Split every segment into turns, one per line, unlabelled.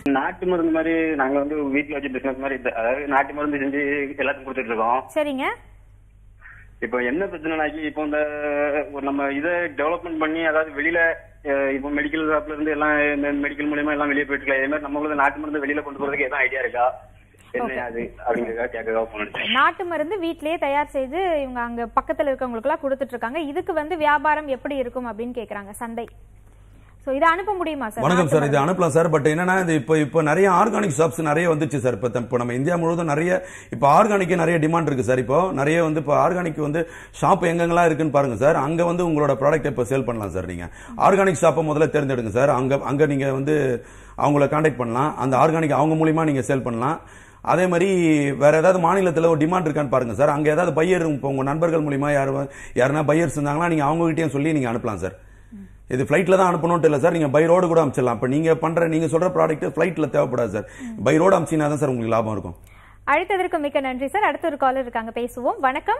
நாட்டு மருந்து மாதிரி நாங்க வந்து வீட்ல வச்சு பிசினஸ் மாதிரி இது- அதாவது நாட்டு மருந்து செஞ்சு எல்லாத்துக்கும் கொடுத்துட்டு இருக்கோம்
சரிங்க
இப்போ என்ன பிரச்சனைனாக்கி இப்போ இந்த ஒரு நம்ம இதை டெவலப்மெண்ட் பண்ணி அதாவது வெளியில அஹ், இப்போ மெடிக்கல் ஷாப்ல இருந்து எல்லாம் இந்த மெடிக்கல் மூலியமா எல்லாம் வெளியே போயிட்டு இருக்கலாம் இதே மாதிரி நம்மளுக்கு நாட்டு மருந்து வெளியில கொண்டு போறதுக்கு எதுவும் ஐடியா இருக்கா என்ன அது அப்படிங்கறதா கேட்கறதா போனேன்
நாட்டு மருந்து வீட்லயே தயார் செய்து இவங்க அங்க பக்கத்துல இருக்கவங்களுக்கு எல்லாம் கொடுத்துட்டு இருக்காங்க இதுக்கு வந்து வியாபாரம் எப்படி இருக்கும் அப்படின்னு கேக்குறாங்க சந்தை சோ இதை அனுப்ப முடியுமா சார்
வணக்கம்
நாட்டு
சார் இது
மருந்து?
அனுப்பலாம் சார் பட் என்னன்னா இது இப்போ இப்போ நிறைய ஆர்கானிக் ஷாப்ஸ் நிறைய வந்துச்சு சார் இப்போ இப்போ நம்ம இந்தியா முழுவதும் நிறைய இப்போ ஆர்கானிக்கு நிறைய டிமாண்ட் இருக்கு சார் இப்போ நிறைய வந்து இப்போ ஆர்கானிக் வந்து ஷாப் எங்கெங்கெல்லாம் இருக்குன்னு பாருங்க சார் அங்க வந்து உங்களோட ப்ராடக்ட் இப்போ சேல் பண்ணலாம் சார் நீங்க ஆர்கானிக் ஷாப்பை முதல்ல தேர்ந்தெடுங்க சார் அங்க அங்க நீங்க வந்து அவங்கள காண்டாக்ட் பண்ணலாம் அந்த ஆர்கானிக் அவங்க மூலியமா நீங்க சேல் பண்ணலாம் அதே மாதிரி வேற ஏதாவது மாநிலத்தில் ஒரு டிமாண்ட் இருக்கான்னு பாருங்க சார் அங்க ஏதாவது பையர் இப்போ உங்க நண்பர்கள் மூலியமா யார் யாருன்னா பையர்ஸ் இருந்தாங்கன்னா நீங்க அவங்க கிட்டயும் சொல்லி நீங்க அனுப்பலாம் சார் இது ஃபிளைட்ல தான் அனுப்பணும்ட்டு இல்ல சார் நீங்க பை ரோடு கூட அனுப்பிச்சிடலாம் இப்ப நீங்க பண்ற நீங்க சொல்ற ப்ராடக்ட் ஃபிளைட்ல தேவைப்படாது சார் பை ரோடு அனுப்பிச்சினா தான் சார் உங்களுக்கு லாபம் இருக்கும்
அழைத்ததற்கு மிக்க நன்றி சார் அடுத்த ஒரு காலர் இருக்காங்க பேசுவோம் வணக்கம்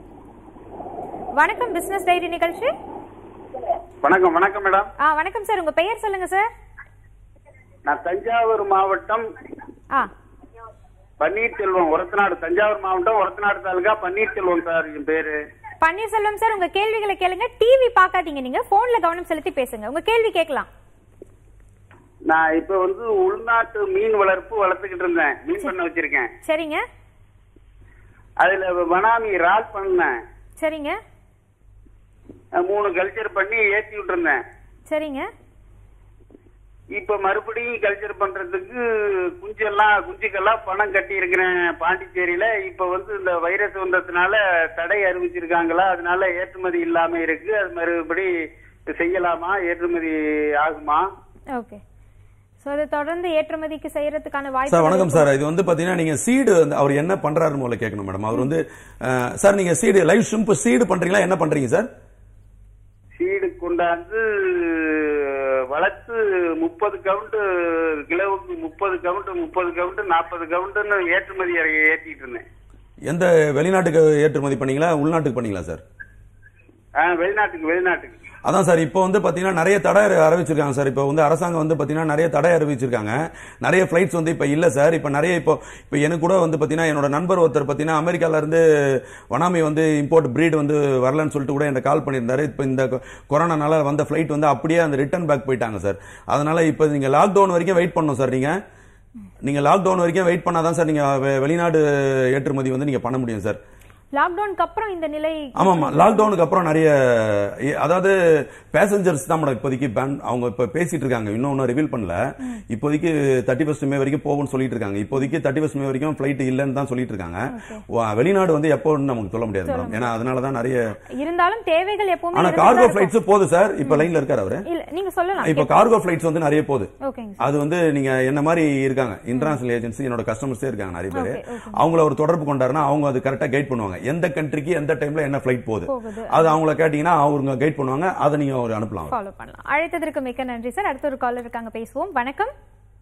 வணக்கம் பிசினஸ் டைரி நிகழ்ச்சி
வணக்கம் வணக்கம் மேடம்
ஆ வணக்கம் சார் உங்க பெயர் சொல்லுங்க சார்
நான் தஞ்சாவூர் மாவட்டம்
ஆ
பன்னீர்செல்வம் ஒரத்தநாடு தஞ்சாவூர் மாவட்டம் ஒரத்தநாடு தாலுகா பன்னீர்செல்வம் சார் என் பேரு
பன்னீர்செல்வம் சார் உங்க கேள்விகளை கேளுங்க டிவி பார்க்காதீங்க நீங்க போன்ல கவனம் செலுத்தி பேசுங்க உங்க கேள்வி கேட்கலாம்
நான் இப்ப வந்து உள்நாட்டு மீன் வளர்ப்பு வளர்த்துக்கிட்டு இருந்தேன் மீன் பண்ண வச்சிருக்கேன்
சரிங்க
அதுல வனாமி இறால் பண்ணேன்
சரிங்க
அஹ் மூணு கல்ச்சர் பண்ணி ஏத்தி விட்டு இருந்தேன்
சரிங்க
இப்ப மறுபடியும் கல்ச்சர் பண்றதுக்கு குஞ்செல்லாம் குஞ்சுக்கெல்லாம் பணம் கட்டி இருக்கிறேன் பாண்டிச்சேரியில இப்ப வந்து இந்த வைரஸ் வந்ததுனால தடை அறிவிச்சிருக்காங்களா அதனால ஏற்றுமதி இல்லாம இருக்கு அது மறுபடி செய்யலாமா ஏற்றுமதி ஆகுமா
ஓகே சோ அதை தொடர்ந்து ஏற்றுமதிக்கு செய்யறதுக்கான
சார்
வாய்ப்பு
வணக்கம் சார் இது வந்து பாத்தீங்கன்னா நீங்க சீடு அவர் என்ன பண்றாருன்னு முதல்ல கேட்கணும் மேடம் அவர் வந்து அஹ், சார் நீங்க சீடு லைவ் ஷிம்ப் சீடு பண்றீங்களா என்ன பண்றீங்க சார்
சீடு கொண்டாந்து வளர்த்து முப்பது கவுண்ட் கிலோவுக்கு முப்பது கவுண்ட் முப்பது கவுண்ட் நாற்பது கவுண்ட்னு ஏற்றுமதி ஏற்றிட்டு இருந்தேன்
எந்த வெளிநாட்டுக்கு ஏற்றுமதி பண்ணீங்களா உள்நாட்டுக்கு பண்ணீங்களா சார்
ஆ, வெளிநாட்டுக்கு வெளிநாட்டுக்கு
அதான் சார் இப்போ வந்து பாத்தீங்கன்னா நிறைய தடை அறிவிச்சிருக்காங்க சார் இப்போ வந்து அரசாங்கம் வந்து பாத்தீங்கன்னா நிறைய தடை அறிவிச்சிருக்காங்க நிறைய ஃபிளைட்ஸ் வந்து இப்போ இல்ல சார் இப்போ நிறைய இப்போ இப்போ எனக்கு கூட வந்து பாத்தீங்கன்னா என்னோட நண்பர் ஒருத்தர் பாத்தீங்கன்னா அமெரிக்கால இருந்து வனாமி வந்து இம்போர்ட் பிரீட் வந்து வரலன்னு சொல்லிட்டு கூட என்ன கால் பண்ணியிருந்தாரு இப்போ இந்த கொ- கொரோனானால வந்த ஃபிளைட் வந்து அப்படியே அந்த ரிட்டர்ன் பேக் போயிட்டாங்க சார் அதனால இப்போ நீங்க லாக்டவுன் வரைக்கும் வெயிட் பண்ணணும் சார் நீங்க நீங்க லாக்டவுன் வரைக்கும் வெயிட் பண்ணாதான் சார் நீங்க வெ- வெளிநாடு ஏற்றுமதி வந்து நீங்க பண்ண முடியும் சார்
லாக்டவுனுக்கு அப்புறம் இந்த நிலை
ஆமா ஆமா லாக்டவுனுக்கு அப்புறம் நிறைய எ- அதாவது பேசஞ்சர்ஸ் தான் மேடம் இப்போதைக்கு பேன் அவங்க இப்ப பேசிட்டு இருக்காங்க இன்னும் ஒன்றும் ரிவீல் பண்ணல இப்போதைக்கு தேர்ட்டி ஃபர்ஸ்ட் மே வரைக்கும் போகும்னு சொல்லிட்டு இருக்காங்க இப்போதைக்கு தேர்ட்டி ஃபர்ஸ்ட் மே வரைக்கும் ஃபிளைட் இல்லைன்னு தான் சொல்லிட்டு இருக்காங்க வா- வெளிநாடு வந்து எப்போன்னு நமக்கு சொல்ல முடியாது மேடம் ஏன்னா அதனால தான் நிறைய
இருந்தாலும் தேவைகள் எப்பவுமே
ஆனா
இருந்துட்டு
கார்கோ
தான் இருக்கும்.
ஃபிளைட்ஸ் போகுது சார் இப்ப லைன்ல இருக்காரு அவரு
இல்ல நீங்க சொல்லலாம்
இப்ப கார்கோ ஃபிளைட்ஸ் வந்து நிறைய போகுது
ஓகேங்க
அது வந்து நீங்க என்ன மாதிரி இருக்காங்க இன்டர்நேஷனல் ஏஜென்சி என்னோட கஸ்டமர்ஸே இருக்காங்க நிறைய பேர்
Okay, okay.
அவங்கள ஒரு தொடர்பு கொண்டாருன்னா அவங்க அது கரெக்டா கைட் பண்ணுவாங்க எந்த கண்ட்ரிக்கு எந்த டைம்ல என்ன ஃபிளைட் போகுது
போகுது.
அது அவங்கள கேட்டீங்கன்னா அவங்க கைட் பண்ணுவாங்க அதை நீங்க ஒரு அனுப்பலாம்
ஃபாலோ பண்ணலாம் அழைத்ததற்கு மிக்க நன்றி சார் அடுத்த ஒரு காலர் இருக்காங்க பேசுவோம் வணக்கம்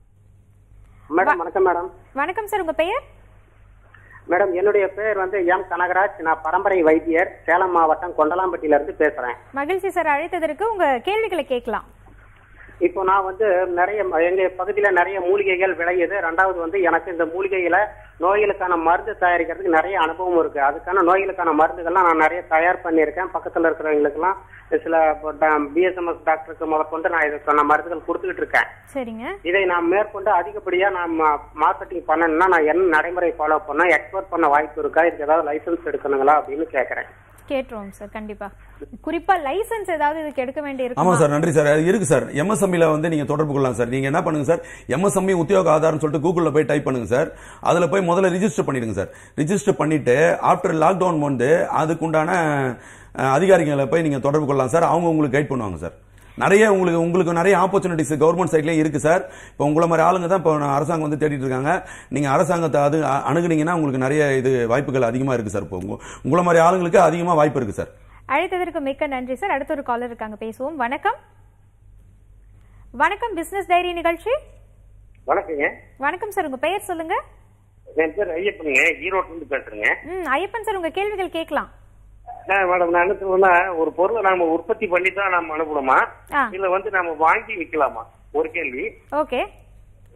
மேடம் வணக்கம் மேடம்
வணக்கம் சார் உங்க பெயர்
மேடம் என்னுடைய பேர் வந்து எம் கனகராஜ் நான் பரம்பரை வைத்தியர் சேலம் மாவட்டம் கொண்டலாம்பட்டியில இருந்து பேசுறேன்
மகிழ்ச்சி சார் அழைத்ததற்கு உங்க கேள்விகளை கேட்கலாம்
இப்போ நான் வந்து நிறைய எங்க பகுதியில நிறைய மூலிகைகள் விளையுது ரெண்டாவது வந்து எனக்கு இந்த மூலிகைகளை நோய்களுக்கான மருந்து தயாரிக்கிறதுக்கு நிறைய அனுபவம் இருக்கு அதுக்கான நோய்களுக்கான மருந்துகள்லாம் நான் நிறைய தயார் பண்ணியிருக்கேன் பக்கத்துல இருக்கிறவங்களுக்குலாம் சில பிஎஸ்எம்எஸ் டாக்டருக்கு முதற்கொண்டு நான் இதுக்கான மருந்துகள் கொடுத்துக்கிட்டு இருக்கேன்
சரிங்க
இதை நான் மேற்கொண்டு அதிகப்படியா நான் மார்க்கெட்டிங் பண்ணணும்னா நான் என்ன நடைமுறை ஃபாலோ பண்ண எக்ஸ்போர்ட் பண்ண வாய்ப்பு இருக்கா இதுக்கு ஏதாவது லைசன்ஸ் எடுக்கணுங்களா அப்படின்னு கேக்குறேன்
கேட்டுருவோம் சார் கண்டிப்பா குறிப்பா லைசென்ஸ் ஏதாவது இதுக்கு எடுக்க வேண்டி
ஆமா
இருக்குமா
சார் நன்றி சார் அது இருக்கு சார் எம்எஸ்எம்இல வந்து நீங்க தொடர்பு கொள்ளலாம் சார் நீங்க என்ன பண்ணுங்க சார் எம்எஸ்எம்இ உத்தியோக ஆதாரம் சொல்லிட்டு கூகுள்ல போய் டைப் பண்ணுங்க சார் அதுல போய் முதல்ல ரிஜிஸ்டர் பண்ணிடுங்க சார் ரிஜிஸ்டர் பண்ணிட்டு ஆஃப்டர் லாக்டவுன் வந்து அதுக்குண்டான அஹ், அதிகாரிகளை போய் நீங்க தொடர்பு கொள்ளலாம் சார் அவங்க உங்களுக்கு கைட் பண்ணுவாங்க சார் நிறைய உங்களுக்கு உங்களுக்கு நிறைய ஆப்பர்ச்சுனிட்டிஸ் கவர்மெண்ட் சைட்லயும் இருக்கு சார் இப்போ உங்களை மாதிரி ஆளுங்க தான் இப்போ அரசாங்கம் வந்து தேடிட்டு இருக்காங்க நீங்க அரசாங்கத்தை அது அ- அணுகுனீங்கன்னா உங்களுக்கு நிறைய இது வாய்ப்புகள் அதிகமா இருக்கு சார் இப்போ உங்க- உங்களை மாதிரி ஆளுங்களுக்கு அதிகமா வாய்ப்பு இருக்கு சார்
அழைத்ததற்கு மிக்க நன்றி சார் அடுத்த ஒரு காலர் இருக்காங்க பேசுவோம் வணக்கம் வணக்கம் பிசினஸ் டைரி நிகழ்ச்சி
வணக்கங்க
வணக்கம் சார் உங்க பெயர் சொல்லுங்க
என் பேர் ஐயப்பனுங்க ஈரோட்ல இருந்து பேசுறேங்க
ம் ஐயப்பன் சார் உங்க கேள்விகள் கேட்கலாம்
மேடம் நான் என்ன சொல்றேன்னா ஒரு பொருளை நாம உற்பத்தி பண்ணி தான் நாம அனுப்பணுமா
ஆ.
இல்ல வந்து நாம வாங்கி விக்கலாமா ஒரு கேள்வி
ஓகே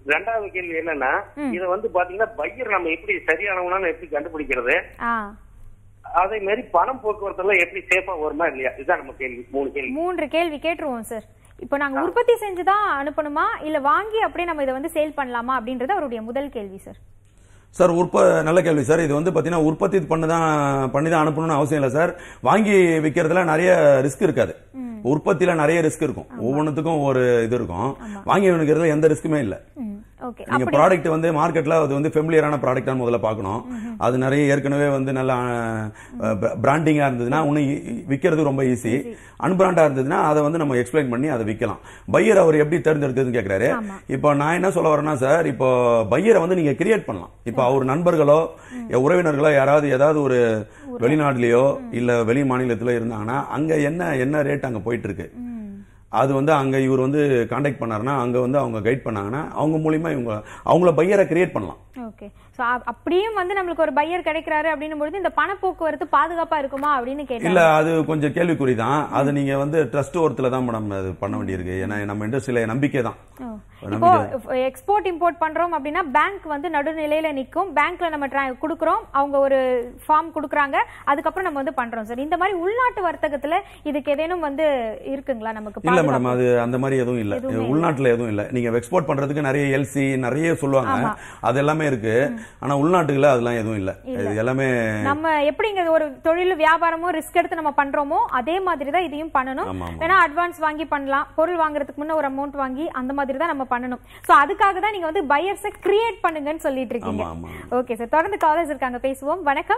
ரெண்டாவது கேள்வி என்னன்னா இத வந்து பாத்தீங்கன்னா பையர் நம்ம எப்படி சரியானவனான்னு எப்படி கண்டுபிடிக்கிறது
ஆ
அதே மாதிரி பணம் போக்குவரத்து எல்லாம் எப்படி சேஃபா வருமா இல்லையா இதுதான் நம்ம கேள்வி மூணு கேள்வி
மூன்று கேள்வி கேட்டுருவோம் சார் இப்போ நாங்க உற்பத்தி செஞ்சு தான் அனுப்பணுமா இல்ல வாங்கி அப்படியே நம்ம இதை வந்து சேல் பண்ணலாமா அப்படின்றது அவருடைய முதல் கேள்வி சார்
சார் உற்ப நல்ல கேள்வி சார் இது வந்து பாத்தீங்கன்னா உற்பத்தி பண்ணி தான் பண்ணி தான் அனுப்பணும்னு அவசியம் இல்லை சார் வாங்கி விற்கிறதுல நிறைய ரிஸ்க் இருக்காது உற்பத்தியில நிறைய ரிஸ்க் இருக்கும் ஒவ்வொன்றுத்துக்கும் ஒரு இது இருக்கும் வாங்கி விற்கிறதுல எந்த ரிஸ்க்குமே இல்லை
ஓகே
நீங்க ப்ராடக்ட் வந்து மார்க்கெட்ல அது வந்து ஃபெமிலியரான ப்ராடக்டா முதல்ல பார்க்கணும் அது நிறைய ஏற்கனவே வந்து நல்ல பிராண்டிங்கா இருந்ததுன்னா இன்னும் ஈ- ஈ- விக்கிறது ரொம்ப ஈஸி அன்பிராண்டா இருந்ததுன்னா அதை வந்து நம்ம எக்ஸ்பிளைன் பண்ணி அதை விற்கலாம் பையர் அவர் எப்படி தேர்ந்தெடுத்ததுன்னு கேக்குறாரு இப்போ நான் என்ன சொல்ல வரேன்னா சார் இப்போ பையரை வந்து நீங்க கிரியேட் பண்ணலாம் இப்போ அவர் நண்பர்களோ உறவினர்களோ யாராவது ஏதாவது ஒரு வெளிநாட்டுலயோ இல்ல வெளி மாநிலத்திலோ இருந்தாங்கன்னா அங்க என்ன என்ன ரேட் அங்க போயிட்டு இருக்கு அது வந்து அங்க இவர் வந்து காண்டாக்ட் பண்ணாருன்னா அங்க வந்து அவங்க கைட் பண்ணாங்கன்னா அவங்க மூலியமா இவங்க அவங்கள பையரை கிரியேட் பண்ணலாம்
ஓகே சோ அப்படியும் வந்து நம்மளுக்கு ஒரு பையர் கிடைக்கிறாரு அப்படின்னும் பொழுது இந்த பண போக்குவரத்து பாதுகாப்பா இருக்குமா அப்படின்னு
இல்ல
கேட்டாங்க
அது கொஞ்சம் கேள்விக்குறி தான் அது நீங்க வந்து ட்ரஸ்ட் ஒருத்துல தான் மேடம் அது பண்ண வேண்டியிருக்கு ஏன்னா நம்ம இண்டஸ்ட்ரியில நம்பிக்கை தான்
ஓ. இப்போ எக்ஸ்போர்ட் இம்போர்ட் பண்றோம் அப்படின்னா பேங்க் வந்து நடுநிலையில நிக்கும் பேங்க்ல நம்ம tra- கொடுக்குறோம் அவங்க ஒரு ஃபார்ம் கொடுக்குறாங்க அதுக்கப்புறம் நம்ம வந்து பண்றோம் சார் இந்த மாதிரி உள்நாட்டு வர்த்தகத்துல இதுக்கு ஏதேனும் வந்து இருக்குங்களா நமக்கு
இல்ல
பாதுகாப்பு?
மேடம் அது அந்த மாதிரி எதுவும் இல்ல
எதுவுமே
உள்நாட்டுல எதுவும் இல்ல நீங்க எக்ஸ்போர்ட் பண்றதுக்கு நிறைய எல்சி நிறைய சொல்லுவாங்க
ஆமா.
அது எல்லாமே இருக்கு ஆனா உள்நாட்டுல அதெல்லாம் எதுவும் இல்ல இது எல்லாமே
நம்ம எப்படிங்க ஒரு தொழில் வியாபாரமோ ரிஸ்க் எடுத்து நம்ம பண்றோமோ அதே மாதிரி தான் இதையும் பண்ணணும்
ஆமா, ஆமா.
வேணா அட்வான்ஸ் வாங்கி பண்ணலாம் பொருள் வாங்குறதுக்கு முன்ன ஒரு அமௌண்ட் வாங்கி அந்த மாதிரி தான் நம்ம பண்ணணும் சோ அதுக்காக தான் நீங்க வந்து பையர்ஸை கிரியேட் பண்ணுங்கன்னு சொல்லிட்டு இருக்கீங்க
ஆமா, ஆமா.
ஓகே சார் தொடர்ந்து காலர்ஸ் இருக்காங்க பேசுவோம் வணக்கம்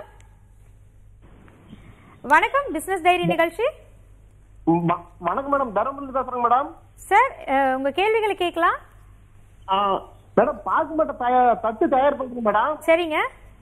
வணக்கம் பிசினஸ் டைரி நிகழ்ச்சி
வ- வணக்கம் மேடம் தருமபுரி பேசுறேங்க மேடம்
சார் அஹ், உங்க கேள்விகளை கேட்கலாம்
ஆ, மேடம் பாக்கு மட்டும் தயார் தட்டு தயார் பண்றீங்க மேடம்
சரிங்க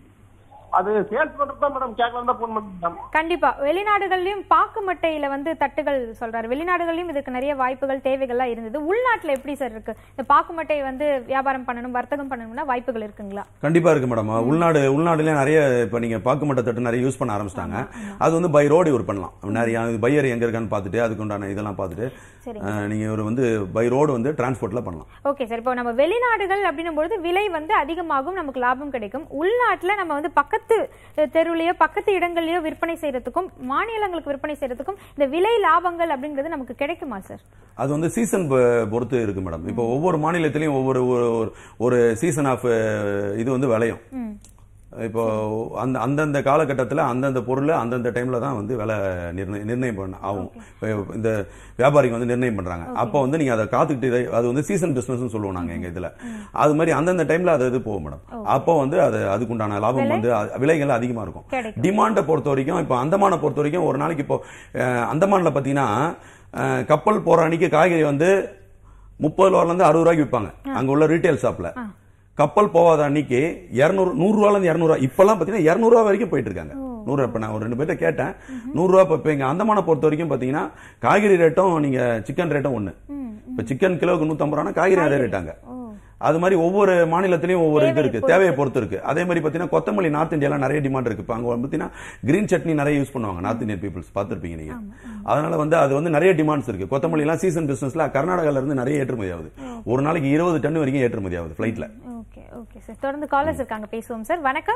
அது சேல்ஸ் பண்றது தான் மேடம் கேட்கலாம் தான் போன் பண்ணேன்
கண்டிப்பா வெளிநாடுகள்லயும் பாக்கு மட்டையில வந்து தட்டுகள் சொல்றாரு வெளிநாடுகள்லயும் இதுக்கு நிறைய வாய்ப்புகள் தேவைகள்லாம் இருந்தது உள்நாட்டுல எப்படி சார் இருக்கு இந்த பாக்கு மட்டை வந்து வியாபாரம் பண்ணணும் வர்த்தகம் பண்ணணும்னா வாய்ப்புகள் இருக்குங்களா
கண்டிப்பா இருக்கு மேடம் உள்நாடு உள்நாடுல நிறைய இப்ப நீங்க பாக்கு மட்ட தட்டு நிறைய யூஸ் பண்ண ஆரம்பிச்சிட்டாங்க அது வந்து பை ரோடு இவர் பண்ணலாம் நிறைய பையர் எங்க இருக்கான்னு பார்த்துட்டு அதுக்கு உண்டான இதெல்லாம் பார்த்துட்டு
சரிங்க.
அஹ், நீங்க ஒரு வந்து பை ரோடு வந்து டிரான்ஸ்போர்ட்ல பண்ணலாம்
ஓகே சார் இப்போ நம்ம வெளிநாடுகள் அப்படின்னும் பொழுது விலை வந்து அதிகமாகும் நமக்கு லாபம் கிடைக்கும் உள்நாட்டுல நம்ம வந்து பக்கத்து அஹ், தெருவுலயோ பக்கத்து இடங்கள்லயோ விற்பனை செய்யறதுக்கும் மாநிலங்களுக்கு விற்பனை செய்யறதுக்கும் இந்த விலை லாபங்கள் அப்படிங்கிறது நமக்கு கிடைக்குமா சார்
அது வந்து சீசன் பொறுத்து இருக்கு மேடம் இப்போ ஒவ்வொரு மாநிலத்திலையும் ஒவ்வொரு ஒரு- ஒரு- ஒரு சீசன் ஆஃப் இது வந்து விளையும் இப்போ அந்த அந்தந்த காலகட்டத்தில் அந்தந்த பொருள் அந்தந்த டைம்ல தான் வந்து விலை நிர்ணயம் நிர்ணயம் பண்ண ஆகும் இப்போ இந்த வியாபாரிங்க வந்து நிர்ணயம் பண்றாங்க அப்போ வந்து நீங்க அதை காத்துக்கிட்டு இதை- அது வந்து சீசன் பிசினஸ் சொல்லுவோம் நாங்க எங்க இதுல அது மாதிரி அந்தந்த டைம்ல அது இது போகும் மேடம் அப்போ வந்து அது அதுக்குண்டான லாபம் வந்து அ- விலைகள் அதிகமா இருக்கும்
கிடைக்கும்.
டிமாண்டை பொறுத்த வரைக்கும் இப்போ அந்தமானை பொறுத்த வரைக்கும் ஒரு நாளைக்கு இப்போ அஹ், அந்தமான்ல பாத்தீங்கன்னா அஹ், கப்பல் போற அன்னைக்கு காய்கறி வந்து முப்பது ரூபால இருந்து அறுபது ரூபாய்க்கு விற்பாங்க அங்க உள்ள ரீட்டைல் ஷாப்ல கப்பல் போகாத அன்னைக்கு இருநூறு நூறு ரூபால இருந்து இருநூறு இப்பெல்லாம் பாத்தீங்கன்னா இருநூறு ரூபா வரைக்கும் போயிட்டு இருக்காங்க நூறு இப்ப நான் ஒரு ரெண்டு பேர்ட்ட கேட்டேன் நூறு ரூபா இப்ப இங்க அந்தமான பொறுத்த வரைக்கும் பாத்தீங்கன்னா காய்கறி ரேட்டும் நீங்க சிக்கன் ரேட்டும் ஒண்ணு இப்ப சிக்கன் கிலோவுக்கு நூத்தம்பது ரூபா காய்கறி அதே ரேட்டாங்க அது மாதிரி ஒவ்வொரு மாநிலத்திலயும் ஒவ்வொரு இது இருக்கு தேவையை பொறுத்து இருக்கு அதே மாதிரி பாத்தீங்கன்னா கொத்தமல்லி நார்த் இந்தியால நிறைய டிமாண்ட் இருக்கு இப்ப அங்க வந்து பாத்தீங்கன்னா கிரீன் சட்னி நிறைய யூஸ் பண்ணுவாங்க நார்த் இந்தியன் பீப்புள்ஸ் பார்த்திருப்பீங்க நீங்க அதனால வந்து அது வந்து நிறைய டிமாண்ட்ஸ் இருக்கு கொத்தமல்லி எல்லாம் சீசன் பிசினஸ்ல கர்நாடகால இருந்து நிறைய ஏற்றுமதி ஆகுது ஒரு நாளைக்கு இருபது டன் வரைக்கும் ஏற்றுமதி ஆகுது ஃபிளைட்ல
ஓகே ஓகே சார் தொடர்ந்து காலர்ஸ் இருக்காங்க பேசுவோம் சார் வணக்கம்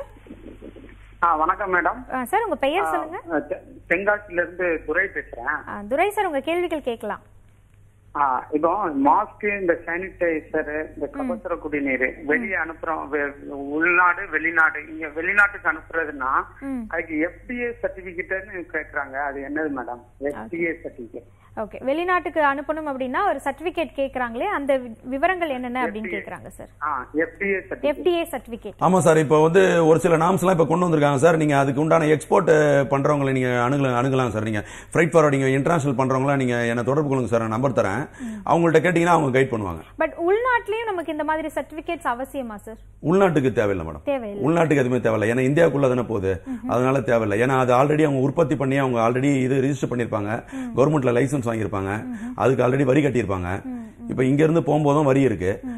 ஆ வணக்கம் மேடம்
ஆ, சார் உங்க பெயர் சொல்லுங்க
தென்காசில இருந்து துரை பேசுறேன்
ஆ, துரை சார் உங்க கேள்விகள் கேட்கலாம்
ஆ, இப்போ மாஸ்க் இந்த சானிடைசர் இந்த கபசுர குடிநீர் வெளியே அனுப்புறோம் வெ- உள்நாடு வெளிநாடு இங்க வெளிநாட்டுக்கு அனுப்புறதுன்னா
ம்.
அதுக்கு எஃப்டிஏ சர்டிபிகேட்னு கேக்குறாங்க அது என்னது மேடம் எஃப்டிஏ சர்டிபிகேட்
ஓகே வெளிநாட்டுக்கு அனுப்பணும் அப்படின்னா ஒரு சர்டிபிகேட் கேக்குறாங்களே அந்த வி- விவரங்கள் என்னென்ன அப்படின்னு கேக்குறாங்க சார்
ஆ எஃப்டிஏ சர்டிபிகேட்
எஃப்டிஏ சர்டிபிகேட்
ஆமா சார் இப்போ வந்து ஒரு சில நாம்ஸ் எல்லாம் இப்ப கொண்டு வந்திருக்காங்க சார் நீங்க அதுக்கு உண்டான எக்ஸ்போர்ட் பண்றவங்களை நீங்க அணுகலாம் அணுகலாம் சார் நீங்க ஃப்ரைட் ஃபார்வர்டிங் இன்டர்நேஷனல் பண்றவங்கள நீங்க என்ன தொடர்பு கொள்ளுங்க சார் நான் நம்பர் தரேன் அவங்கள்ட்ட கேட்டீங்கன்னா அவங்க கைட் பண்ணுவாங்க
பட் உள்நாட்டிலயும் நமக்கு இந்த மாதிரி சர்டிபிகேட்ஸ் அவசியமா சார்
உள்நாட்டுக்கு தேவையில்லை மேடம்
தேவையில்லை
உள்நாட்டுக்கு எதுவுமே தேவையில்லை ஏன்னா இந்தியாவுக்குள்ள தானே போகுது அதனால தேவையில்லை ஏன்னா அது ஆல்ரெடி அவங்க உற்பத்தி பண்ணி அவங்க ஆல்ரெடி இது ரிஜிஸ்டர் பண்ணிருப்பாங்க கவர்மெண்ட்ல லைசன்ஸ் வாங்கியிருப்பாங்க அதுக்கு ஆல்ரெடி வரி கட்டியிருப்பாங்க இப்ப இங்க இருந்து போகும்போதும் வரி இருக்கு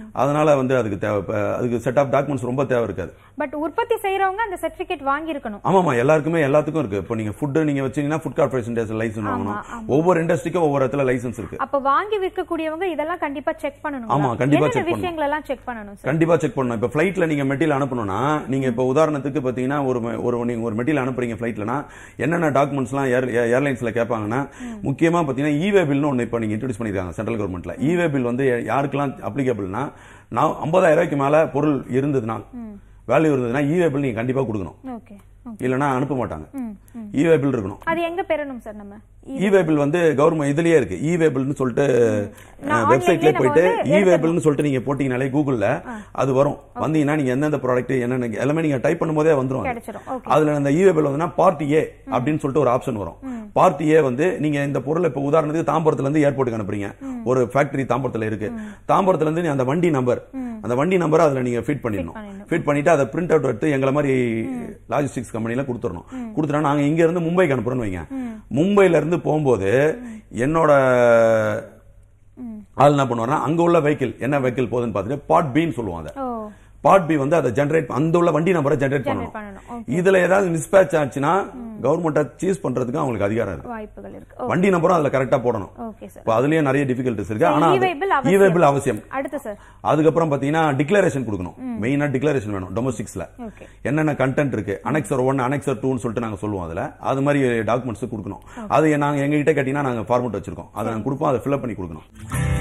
அதனால வந்து அதுக்கு தேவை இப்ப அதுக்கு செட் ஆஃப் டாக்குமெண்ட்ஸ் ரொம்ப தேவை இருக்காது
பட் உற்பத்தி செய்யறவங்க அந்த சர்டிபிகேட் வாங்கியிருக்கணும்
ஆமாமா எல்லாருக்குமே எல்லாத்துக்கும் இருக்கு இப்போ நீங்க ஃபுட் நீங்க வச்சீங்கன்னா ஃபுட் கார்பரேஷன் லைசன்ஸ் வாங்கணும் ஒவ்வொரு இண்டஸ்ட்ரிக்கும் ஒவ்வொரு இடத்துல லைசன்ஸ் இருக்கு
அப்ப வாங்கி விற்கக்கூடியவங்க இதெல்லாம் கண்டிப்பா செக் பண்ணணும்
ஆமா, கண்டிப்பா check பண்ணணும்.
விஷயங்கள் எல்லாம் செக் பண்ணணும் சார்
கண்டிப்பா செக் பண்ணணும் இப்ப ஃபிளைட்ல நீங்க மெட்டீரியல் அனுப்பணும்னா நீங்க இப்ப உதாரணத்துக்கு பாத்தீங்கன்னா ஒரு ம- ஒரு நீங்க ஒரு மெட்டீரியல் அனுப்புறீங்க ஃபிளைட்லனா என்னென்ன டாக்குமெண்ட்ஸ்லாம் ஏர் ஏர்லைன்ஸ்ல கேட்பாங்கன்னா முக்கியமா பாத்தீங்கன்னா இவே பில்னு ஒன்னு இப்ப நீங்க இன்ட்ரோடியூஸ் பண்ணிருக்காங்க சென்ட்ரல் கவர்மெண்ட்ல இவே பில் வந்து யாருக்கெல்லாம் அப்ளிகபிள்னா நான் 50000 ரூபாய்க்கு மேல பொருள் இருந்ததுன்னா வேல்யூ இருந்ததுன்னா இவே பில் நீங்க கண்டிப்பா கொடுக்கணும்
ஓகே
இல்லனா அனுப்ப மாட்டாங்க
ம், ம்.
இவே பில் இருக்கணும்
அது எங்க பெறணும் சார் நம்ம
இவேபிள் வந்து கவர்மெண்ட் இதுலயே இருக்கு இவேபிள்னு சொல்லிட்டு
நான்
வெப்சைட்லயே
online-லயே நம்ம
போயிட்டு
வந்து
இவேபிள்னு சொல்லிட்டு நீங்க போட்டீங்கனாலே கூகுள்ல அது வரும் வந்தீங்கன்னா நீங்க எந்தெந்த ப்ராடக்ட் என்னென்ன எல்லாமே நீங்க டைப் பண்ணும்போதே வந்துரும் அது.
கிடைச்சிரும் ஓகே
அதுல அந்த இவேபிள் வந்துன்னா பார்ட்டி ஏ அப்படின்னு சொல்லிட்டு ஒரு ஆப்ஷன் வரும் பார்ட்டி ஏ வந்து நீங்க இந்த பொருளை இப்ப உதாரணத்துக்கு தாம்பரத்துல இருந்து ஏர்போர்ட்டுக்கு அனுப்புறீங்க ஒரு ஃபேக்டரி தாம்பரத்துல இருக்கு தாம்பரத்துல இருந்து நீ அந்த வண்டி நம்பர் அந்த வண்டி நம்பர் அதுல நீங்க ஃபிட் பண்ணிடணும்
பண்ணிடணும்.
ஃபிட் பண்ணிட்டு அதை பிரிண்ட் அவுட் எடுத்து எங்களை மாதிரி லாஜிஸ்டிக்ஸ் கம்பெனில கொடுத்துடணும் கொடுத்துட்டா நாங்க இங்க இருந்து மும்பைக்கு அனுப்புறோம்னு வைங்க மும்பைல இருந்து போகும்போது என்னோட ஆள் என்ன பண்ணுவாருன்னா அங்க உள்ள வெஹிக்கிள் என்ன வெஹிக்கிள் போகுதுன்னு பார்த்துட்டு பார்ட் பின்னு சொல்லுவோம் அதை
ஓ
பார்ட் பி வந்து அதை ஜெனரேட் அந்த உள்ள வண்டி நம்பரை ஜெனரேட்
ஜெனரேட்
பண்ணணும்
பண்ணணும்
இதுல ஏதாவது மிஸ்பேட்ச் ஆச்சுன்னா கவர்மெண்ட்டை சீஸ் பண்றதுக்கு அவங்களுக்கு அதிகாரம் இருக்கு
வாய்ப்புகள் இருக்கு ஓ,
வண்டி நம்பரும் அதுல கரெக்டா போடணும்
ஓகே சார்
இப்போ அதுலயே நிறைய டிஃபிகல்ட்டிஸ் இருக்கு ஆனா
E-Way-Bill அவசியம்.
இவேபிள் அவசியம்
அடுத்து சார்
அதுக்கப்புறம் பாத்தீங்கன்னா டிக்ளரேஷன் கொடுக்கணும் மெயினா டிக்ளரேஷன் வேணும் டொமஸ்டிக்ஸ்ல
ஓகே
என்னென்ன கண்டென்ட் இருக்கு அனெக்சர் ஒன் அனெக்சர் டூன்னு சொல்லிட்டு நாங்க சொல்லுவோம் அதுல அது மாதிரி டாக்குமெண்ட்ஸ் கொடுக்கணும் அது நாங்க எங்க கிட்ட கேட்டீங்கன்னா நாங்க ஃபார்மட் வச்சிருக்கோம் அதை நாங்க கொடுப்போம் அதை ஃபில்அப் பண்ணி கொடுக்கணும்